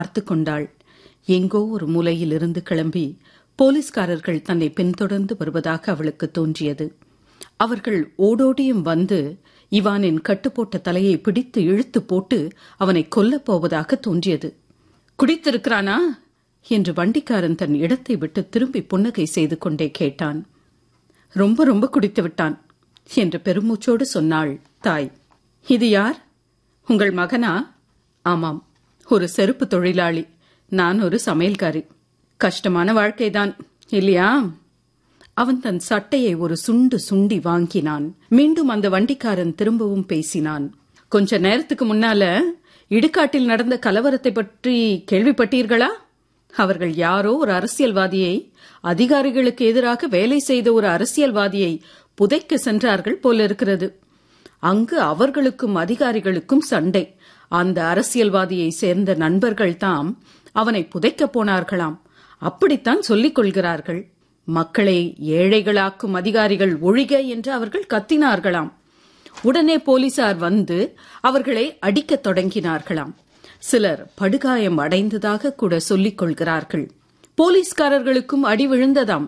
பார்த்து கொண்டாள் எங்கோ ஒரு மூலையில் இருந்து கிளம்பி போலீஸ்காரர்கள் தன்னை பின்தொடர்ந்து வருவதாக அவளுக்கு தோன்றியது அவர்கள் ஓடோடியும் வந்து இவானின் கட்டுப்போட்ட தலையை பிடித்து இழுத்து போட்டு அவனை கொல்லப் போவதாக தோன்றியது குடித்திருக்கிறானா என்று வண்டிக்காரன் தன் இடத்தை விட்டு திரும்பி புன்னகை செய்து கொண்டே கேட்டான் ரொம்ப ரொம்ப குடித்து விட்டான் என்று பெருமூச்சோடு சொன்னாள் தாய் இது யார் உங்கள் மகனா ஆமாம் ஒரு செருப்பு தொழிலாளி நான் ஒரு சமையல்காரி கஷ்டமான வாழ்க்கைதான் இல்லையா அவன் தன் சட்டையை ஒரு சுண்டு சுண்டி வாங்கினான் மீண்டும் அந்த வண்டிக்காரன் திரும்பவும் பேசினான் கொஞ்ச நேரத்துக்கு முன்னால இடுகாட்டில் நடந்த கலவரத்தை பற்றி கேள்விப்பட்டீர்களா அவர்கள் யாரோ ஒரு அரசியல்வாதியை அதிகாரிகளுக்கு எதிராக வேலை செய்த ஒரு அரசியல்வாதியை புதைக்க சென்றார்கள் போல இருக்கிறது அங்கு அவர்களுக்கும் அதிகாரிகளுக்கும் சண்டை அந்த அரசியல்வாதியை சேர்ந்த நண்பர்கள் தாம் அவனை புதைக்கப் போனார்களாம் அப்படித்தான் சொல்லிக் கொள்கிறார்கள் மக்களை ஏழைகளாக்கும் அதிகாரிகள் ஒழிக என்று அவர்கள் கத்தினார்களாம் உடனே போலீசார் வந்து அவர்களை அடிக்கத் தொடங்கினார்களாம் சிலர் படுகாயம் அடைந்ததாக கூட சொல்லிக் கொள்கிறார்கள் போலீஸ்காரர்களுக்கும் அடி விழுந்ததாம்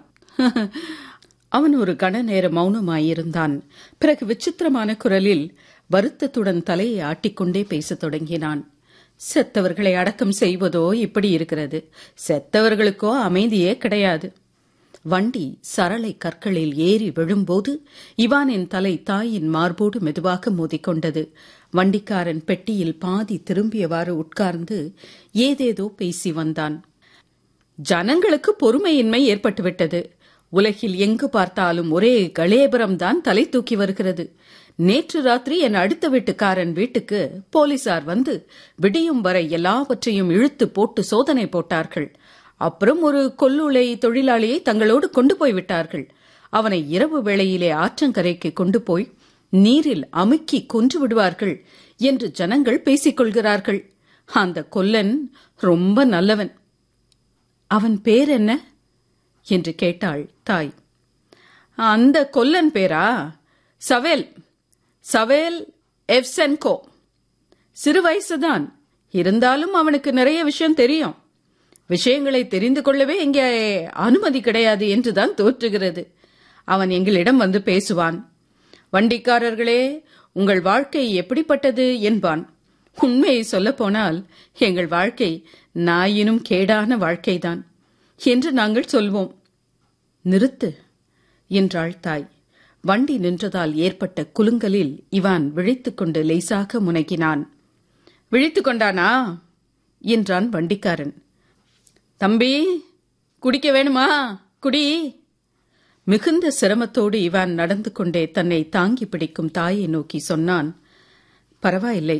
அவன் ஒரு கண நேர மௌனமாயிருந்தான் பிறகு விசித்திரமான குரலில் வருத்தத்துடன் தலையை ஆட்டிக்கொண்டே பேசத் தொடங்கினான் செத்தவர்களை அடக்கம் செய்வதோ இப்படி இருக்கிறது செத்தவர்களுக்கோ அமைதியே கிடையாது வண்டி சரளை கற்களில் ஏறி விழும்போது இவானின் தலை தாயின் மார்போடு மெதுவாக மோதிக்கொண்டது வண்டிக்காரன் பெட்டியில் பாதி திரும்பியவாறு உட்கார்ந்து ஏதேதோ பேசி வந்தான் ஜனங்களுக்கு பொறுமையின்மை ஏற்பட்டுவிட்டது உலகில் எங்கு பார்த்தாலும் ஒரே களேபரம்தான் தலை தூக்கி வருகிறது நேற்று ராத்திரி என் அடுத்த வீட்டுக்காரன் வீட்டுக்கு போலீசார் வந்து விடியும் வரை எல்லாவற்றையும் இழுத்து போட்டு சோதனை போட்டார்கள் அப்புறம் ஒரு கொல்லுளை தொழிலாளியை தங்களோடு கொண்டு போய் விட்டார்கள் அவனை இரவு வேளையிலே ஆற்றங்கரைக்கு கொண்டு போய் நீரில் அமுக்கி கொன்று விடுவார்கள் என்று ஜனங்கள் பேசிக் கொள்கிறார்கள் அந்த கொல்லன் ரொம்ப நல்லவன் அவன் பேர் என்ன என்று கேட்டாள் தாய் அந்த கொல்லன் பேரா சவேல் சவேல் எவ்சென்கோ சிறு வயசுதான் இருந்தாலும் அவனுக்கு நிறைய விஷயம் தெரியும் விஷயங்களை தெரிந்து கொள்ளவே இங்கே அனுமதி கிடையாது என்றுதான் தோற்றுகிறது அவன் எங்களிடம் வந்து பேசுவான் வண்டிக்காரர்களே உங்கள் வாழ்க்கை எப்படிப்பட்டது என்பான் உண்மையை சொல்லப்போனால் எங்கள் வாழ்க்கை நாயினும் கேடான வாழ்க்கைதான் என்று நாங்கள் சொல்வோம் நிறுத்து என்றாள் தாய் வண்டி நின்றதால் ஏற்பட்ட குலுங்கலில் இவான் விழித்துக்கொண்டு லேசாக முனகினான் விழித்துக் கொண்டானா என்றான் வண்டிக்காரன் தம்பி குடிக்க வேணுமா குடி மிகுந்த சிரமத்தோடு இவான் நடந்து கொண்டே தன்னை தாங்கி பிடிக்கும் தாயை நோக்கி சொன்னான் பரவாயில்லை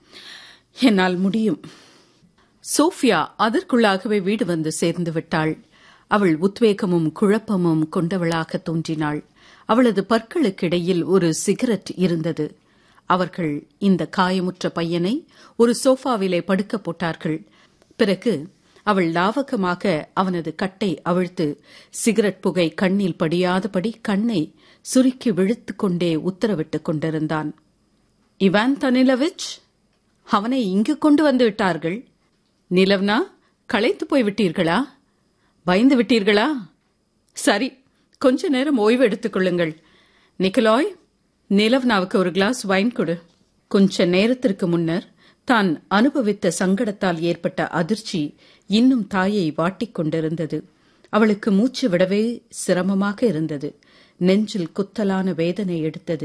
என்னால் முடியும் சோஃபியா அதற்குள்ளாகவே வீடு வந்து சேர்ந்து விட்டாள் அவள் உத்வேகமும் குழப்பமும் கொண்டவளாக தோன்றினாள் அவளது பற்களுக்கிடையில் ஒரு சிகரெட் இருந்தது அவர்கள் இந்த காயமுற்ற பையனை ஒரு சோஃபாவிலே படுக்க போட்டார்கள் பிறகு அவள் லாவகமாக அவனது கட்டை அவிழ்த்து சிகரெட் புகை கண்ணில் படியாதபடி கண்ணை சுருக்கி விழுத்துக் கொண்டே உத்தரவிட்டுக் கொண்டிருந்தான் இவான் தனிலவிச் அவனை இங்கு கொண்டு வந்து விட்டார்கள் நிலவ்னா களைத்து போய் விட்டீர்களா பயந்து விட்டீர்களா சரி கொஞ்ச நேரம் ஓய்வு எடுத்துக் கொள்ளுங்கள் நிக்கலாய் நிலவ்னாவுக்கு ஒரு கிளாஸ் வைன் கொடு கொஞ்ச நேரத்திற்கு முன்னர் தான் அனுபவித்த சங்கடத்தால் ஏற்பட்ட அதிர்ச்சி இன்னும் தாயை வாட்டிக் கொண்டிருந்தது அவளுக்கு மூச்சு விடவே சிரமமாக இருந்தது நெஞ்சில் குத்தலான வேதனை எடுத்தது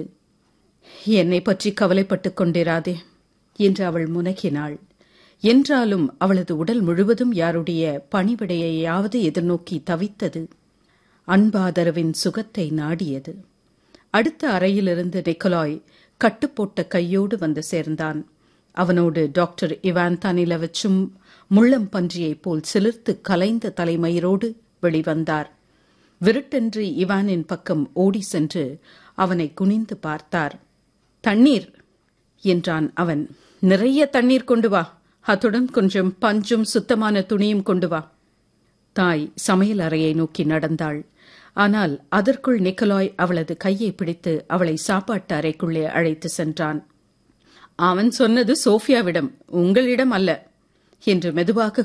என்னை பற்றி கவலைப்பட்டுக் கொண்டிராதே என்று அவள் முனகினாள் என்றாலும் அவளது உடல் முழுவதும் யாருடைய பணிவிடையையாவது எதிர்நோக்கி தவித்தது அன்பாதரவின் சுகத்தை நாடியது அடுத்த அறையிலிருந்து நிக்கலாய் கட்டுப்போட்ட கையோடு வந்து சேர்ந்தான் அவனோடு டாக்டர் இவான் தானிலவச்சும் முள்ளம் பன்றியைப் போல் சிலிர்த்து கலைந்த தலைமயிரோடு வெளிவந்தார் விருட்டென்று இவானின் பக்கம் ஓடி சென்று அவனை குனிந்து பார்த்தார் தண்ணீர் என்றான் அவன் நிறைய தண்ணீர் கொண்டு வா அத்துடன் கொஞ்சம் பஞ்சும் சுத்தமான துணியும் கொண்டு வா தாய் சமையல் அறையை நோக்கி நடந்தாள் ஆனால் அதற்குள் நிக்கலாய் அவளது கையை பிடித்து அவளை சாப்பாட்டு அறைக்குள்ளே அழைத்து சென்றான் அவன் சொன்னது சோஃபியாவிடம் உங்களிடம் அல்ல என்று மெதுவாக